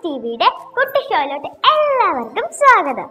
T വിയുടെ കുട്ടി ഷോയിലോട്ട് എല്ലാവർക്കും സ്വാഗതം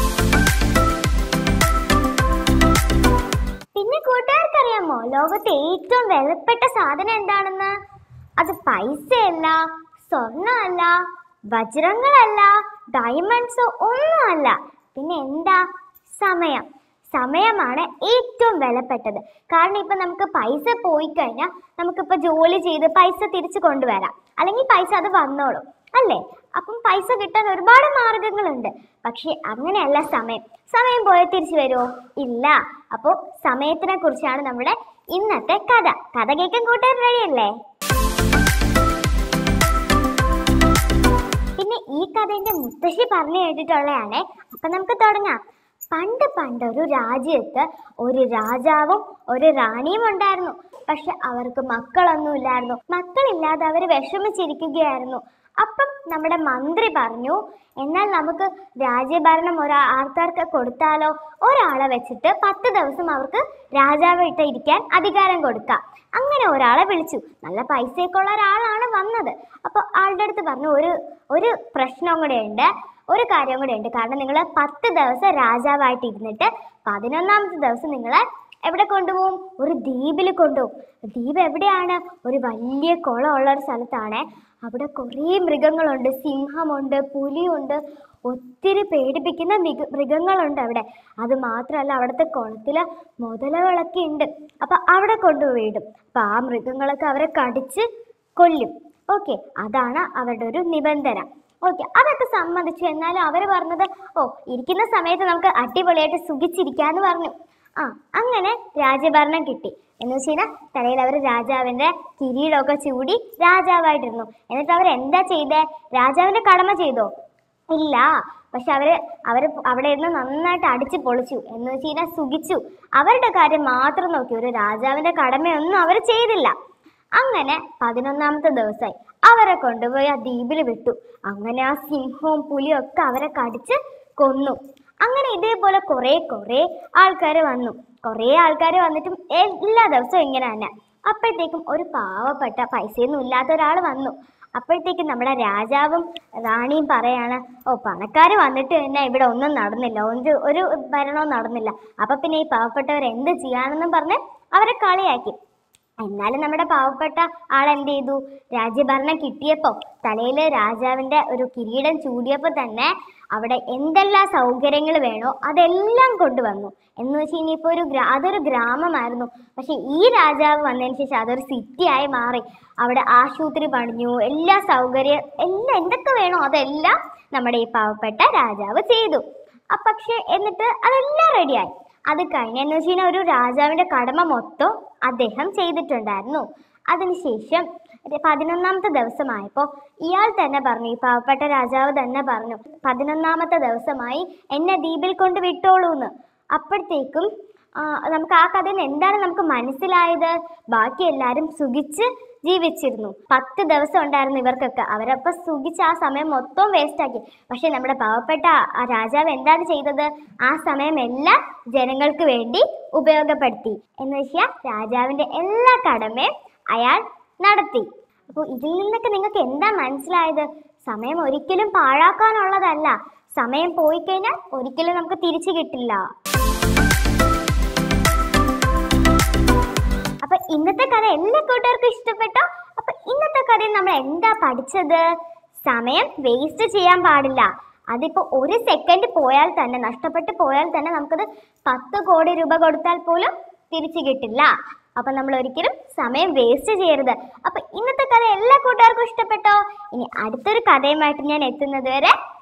പിന്നെ കൂട്ടുകാർക്കറിയാമോ ലോകത്തെ ഏറ്റവും വിലപ്പെട്ട സാധനം എന്താണെന്ന് അത് പൈസയല്ല സ്വർണ്ണമല്ല വജ്രങ്ങളല്ല ഡയമണ്ട്സോ ഒന്നുമല്ല പിന്നെ എന്താ സമയം സമയമാണ് ഏറ്റവും വിലപ്പെട്ടത് കാരണം ഇപ്പൊ നമുക്ക് പൈസ പോയി കഴിഞ്ഞാൽ നമുക്കിപ്പോ ജോലി ചെയ്ത് പൈസ തിരിച്ചു കൊണ്ടുവരാം അല്ലെങ്കിൽ പൈസ അത് വന്നോളും അല്ലേ അപ്പം പൈസ കിട്ടാൻ ഒരുപാട് മാർഗങ്ങളുണ്ട് പക്ഷെ അങ്ങനെയല്ല സമയം സമയം പോയാൽ തിരിച്ചു വരുമോ ഇല്ല അപ്പോൾ സമയത്തിനെ കുറിച്ചാണ് നമ്മുടെ ഇന്നത്തെ കഥ കഥ കേൾക്കാൻ കൂട്ടുകാർ റെഡിയല്ലേ പിന്നെ ഈ കഥ എന്റെ മുത്തശ്ശി പറഞ്ഞു കേട്ടിട്ടുള്ളതാണ് അപ്പൊ നമുക്ക് തുടങ്ങാം പണ്ട് പണ്ട് ഒരു രാജ്യത്ത് ഒരു രാജാവും ഒരു റാണിയും ഉണ്ടായിരുന്നു പക്ഷെ അവർക്ക് മക്കളൊന്നും ഇല്ലായിരുന്നു മക്കളില്ലാതെ അവർ വിഷമിച്ചിരിക്കുകയായിരുന്നു അപ്പം നമ്മുടെ മന്ത്രി പറഞ്ഞു എന്നാൽ നമുക്ക് രാജ്യഭരണം ഒരാ ആൾക്കാർക്ക് കൊടുത്താലോ ഒരാളെ വെച്ചിട്ട് പത്ത് ദിവസം അവർക്ക് രാജാവായിട്ട് ഇരിക്കാൻ അധികാരം കൊടുക്കാം അങ്ങനെ ഒരാളെ വിളിച്ചു നല്ല പൈസയൊക്കെ ഉള്ള ഒരാളാണ് വന്നത് അപ്പോൾ ആളുടെ അടുത്ത് പറഞ്ഞു ഒരു ഒരു പ്രശ്നവും കൂടെ ഉണ്ട് ഒരു കാര്യം കൂടെ ഉണ്ട് കാരണം നിങ്ങൾ പത്ത് ദിവസം രാജാവായിട്ട് ഇരുന്നിട്ട് പതിനൊന്നാമത്തെ ദിവസം നിങ്ങളെ എവിടെ കൊണ്ടുപോകും ഒരു ദ്വീപിൽ കൊണ്ടുപോകും ദ്വീപ് എവിടെയാണ് ഒരു വലിയ കുളമുള്ള ഒരു സ്ഥലത്താണ് അവിടെ കുറേ മൃഗങ്ങളുണ്ട് സിംഹമുണ്ട് പുലിയുണ്ട് ഒത്തിരി പേടിപ്പിക്കുന്ന മൃഗ മൃഗങ്ങളുണ്ട് അവിടെ അത് മാത്രമല്ല അവിടുത്തെ കുളത്തിൽ മുതലകളൊക്കെ ഉണ്ട് അപ്പൊ അവിടെ കൊണ്ടുപോയിടും അപ്പൊ ആ മൃഗങ്ങളൊക്കെ അവരെ കടിച്ച് കൊല്ലും ഓക്കെ അതാണ് അവരുടെ ഒരു നിബന്ധന ഓക്കെ അതൊക്കെ സമ്മതിച്ചു എന്നാലും അവർ പറഞ്ഞത് ഓ ഇരിക്കുന്ന സമയത്ത് നമുക്ക് അടിപൊളിയായിട്ട് സുഖിച്ചിരിക്കാന്ന് പറഞ്ഞു ആ അങ്ങനെ രാജ്യഭരണം കിട്ടി എന്ന് വെച്ച് കഴിഞ്ഞാൽ തലയിൽ അവർ രാജാവിന്റെ കിരീടമൊക്കെ ചൂടി രാജാവായിട്ടിരുന്നു എന്നിട്ട് അവർ എന്താ ചെയ്തേ രാജാവിന്റെ കടമ ചെയ്തോ ഇല്ല പക്ഷെ അവര് അവര് അവിടെ ഇരുന്ന് നന്നായിട്ട് അടിച്ചു പൊളിച്ചു എന്ന് വെച്ച് കഴിഞ്ഞാൽ സുഖിച്ചു അവരുടെ കാര്യം മാത്രം നോക്കി ഒരു രാജാവിന്റെ കടമയൊന്നും അവർ ചെയ്തില്ല അങ്ങനെ പതിനൊന്നാമത്തെ ദിവസമായി അവരെ കൊണ്ടുപോയി ആ ദ്വീപിൽ വിട്ടു അങ്ങനെ ആ സിംഹവും പുലിയും ഒക്കെ അവരെ കടിച്ച് കൊന്നു അങ്ങനെ ഇതേപോലെ കുറെ കുറെ ആൾക്കാർ വന്നു കുറെ ആൾക്കാർ വന്നിട്ടും എല്ലാ ദിവസവും ഇങ്ങനെ തന്നെ അപ്പോഴത്തേക്കും ഒരു പാവപ്പെട്ട പൈസയൊന്നും ഇല്ലാത്ത ഒരാൾ വന്നു അപ്പോഴത്തേക്കും നമ്മുടെ രാജാവും റാണിയും പറയാണ് ഓ പണക്കാർ വന്നിട്ട് തന്നെ ഇവിടെ ഒന്നും നടന്നില്ല ഒരു ഒരു ഭരണവും നടന്നില്ല അപ്പൊ പിന്നെ ഈ പാവപ്പെട്ടവർ എന്ത് ചെയ്യാനെന്നും പറഞ്ഞ് അവരെ കളിയാക്കി എന്നാലും നമ്മുടെ പാവപ്പെട്ട ആൾ എന്ത് ചെയ്തു രാജ്യഭരണം കിട്ടിയപ്പോ തലയില് രാജാവിന്റെ ഒരു കിരീടം ചൂടിയപ്പോ തന്നെ അവിടെ എന്തെല്ലാം സൗകര്യങ്ങൾ വേണോ അതെല്ലാം കൊണ്ടുവന്നു എന്ന് വെച്ച് ഇനിയിപ്പോ ഒരു ഗ്രാ അതൊരു ഗ്രാമമായിരുന്നു പക്ഷെ ഈ രാജാവ് വന്നതിന് ശേഷം അതൊരു സിറ്റി ആയി മാറി അവിടെ ആശുപത്രി പണിഞ്ഞു എല്ലാ സൗകര്യം എല്ലാം എന്തൊക്കെ വേണോ അതെല്ലാം നമ്മുടെ ഈ പാവപ്പെട്ട രാജാവ് ചെയ്തു അ പക്ഷെ എന്നിട്ട് അതെല്ലാം റെഡിയായി അത് കഴിഞ്ഞെന്ന് വെച്ച് കഴിഞ്ഞാൽ ഒരു രാജാവിന്റെ കടമ മൊത്തം അദ്ദേഹം ചെയ്തിട്ടുണ്ടായിരുന്നു അതിനുശേഷം ഒരു പതിനൊന്നാമത്തെ ദിവസമായപ്പോൾ ഇയാൾ തന്നെ പറഞ്ഞു ഈ പാവപ്പെട്ട രാജാവ് തന്നെ പറഞ്ഞു പതിനൊന്നാമത്തെ ദിവസമായി എന്നെ ദ്വീപിൽ കൊണ്ട് വിട്ടോളൂന്ന് അപ്പോഴത്തേക്കും ആ, നമുക്ക് ആ കഥയിൽ നിന്ന് എന്താണ് നമുക്ക് മനസ്സിലായത് ബാക്കി എല്ലാവരും സുഖിച്ച് ജീവിച്ചിരുന്നു പത്ത് ദിവസം ഉണ്ടായിരുന്നു ഇവർക്കൊക്കെ അവരപ്പൊ സുഖിച്ച് ആ സമയം മൊത്തം വേസ്റ്റ് ആക്കി പക്ഷെ നമ്മുടെ പാവപ്പെട്ട ആ രാജാവ് എന്താണ് ചെയ്തത് ആ സമയം എല്ലാം ജനങ്ങൾക്ക് വേണ്ടി ഉപയോഗപ്പെടുത്തി എന്ന് വെച്ചാൽ രാജാവിന്റെ എല്ലാ കടമയും അയാൾ നടത്തി അപ്പോൾ ഇതിൽ നിന്നൊക്കെ നിങ്ങൾക്ക് എന്താ മനസ്സിലായത് സമയം ഒരിക്കലും പാഴാക്കാനുള്ളതല്ല സമയം പോയി കഴിഞ്ഞാൽ ഒരിക്കലും നമുക്ക് തിരിച്ചു കിട്ടില്ല അപ്പൊ ഇന്നത്തെ കഥ എല്ലാ കൂട്ടുകാർക്കും ഇഷ്ടപ്പെട്ടോ അപ്പൊ ഇന്നത്തെ കഥയിൽ നമ്മൾ എന്താ പഠിച്ചത് സമയം വേസ്റ്റ് ചെയ്യാൻ പാടില്ല അതിപ്പോ ഒരു സെക്കൻഡ് പോയാൽ തന്നെ നഷ്ടപ്പെട്ട് പോയാൽ തന്നെ നമുക്കത് പത്ത് കോടി രൂപ കൊടുത്താൽ പോലും തിരിച്ചു കിട്ടില്ല അപ്പൊ നമ്മൾ ഒരിക്കലും സമയം വേസ്റ്റ് ചെയ്യരുത് അപ്പൊ ഇന്നത്തെ കഥ എല്ലാ കൂട്ടുകാർക്കും ഇഷ്ടപ്പെട്ടോ ഇനി അടുത്തൊരു കഥയുമായിട്ട് ഞാൻ എത്തുന്നത് വരെ